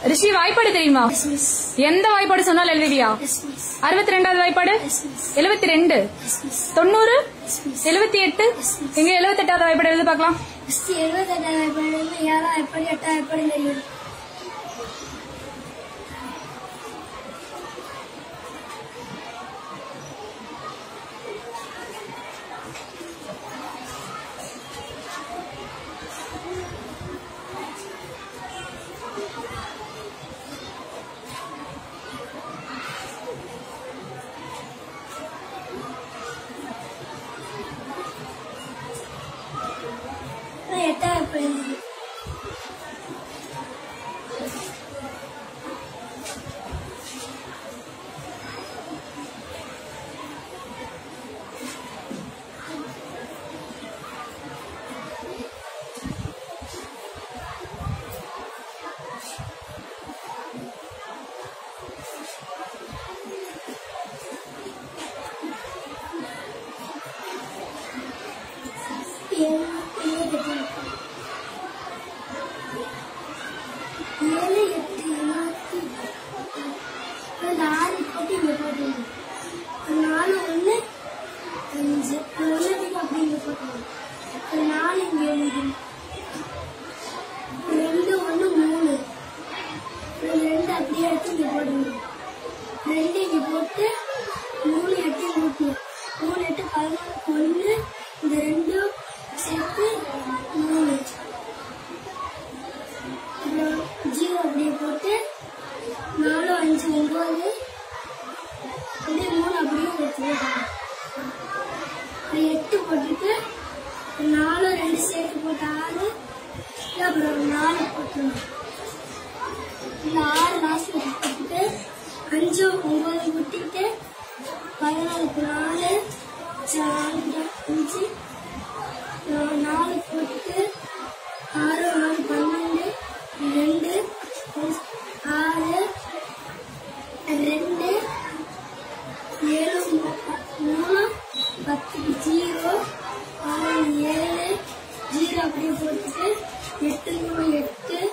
ரிஷி வாய்ப்பாடு தெரியுமா yes miss எந்த வாய்ப்பாடு சொன்னாலும் எழுதுவியா எஸ் மிஸ் அறுபத்தி ரெண்டாவது வாய்ப்பாடு எஸ் மிஸ் எழுபத்தி ரெண்டு எஸ் மிஸ் தொண்ணூறு எஸ் மிஸ் எழுபத்தி எட்டு எங்க எழுபத்தி எட்டாவது வாய்ப்பாடு எழுதி பார்க்கலாம் ஃபஸ்ட்டு எழுபத்தெட்டாவது எப்படி ஏழாம் எப்படி எட்டாம் எப்படி தெரியும் அப்புறம் எட்டாம் எப்படி தெரியும் ஏழு எழுபத்தெட்டு ஏழு எட்டு இருபத்தி அந்த ஆறு போட்டு இங்க போட்டுருங்க ஒரு நாலு ஒன்று அஞ்சு ஒரு ஒன்றுக்கு அப்படி இங்க போட்டுருங்க ஒரு நாலு இங்க எழுதிக்கணும் ரெண்டு ஒன்று மூணு ஒரு ரெண்டு அப்படியே எடுத்து இங்க போட்டுருங்க ரெண்டு இங்க போட்டு மூணு எட்டு கூட்டணும் மூணு எட்டு பதினொன்று ஒன்று இந்த ரெண்டும் சேர்த்து மூணு அப்புறம் ஜீரோ அப்படியே போட்டு நாலு அஞ்சு ஒன்பது அப்படியே மூணு அப்படியே வச்சுருக்காங்க அப்புறம் எட்டு போட்டுட்டு நாலு ரெண்டு சேர்த்து போட்டு ஆறு அப்புறம் ஒரு நாலு போட்டுருணும் இந்த ஆறு லாஸ்ட்ல போட்டுட்டு அஞ்சு ஒன்பது குட்டிட்டு பதினாலுக்கு நாலு நாலு அஞ்சு அஹ் நாலு போட்டு ஆறு நாலு பன்னெண்டு ரெண்டு ஆறு ரெண்டு ஏழு மூ- மூணு பத்து ஜீரோ ஆறு ஏழு ஜீரோ அப்படியே போட்டுட்டு எட்டு மூணு எட்டு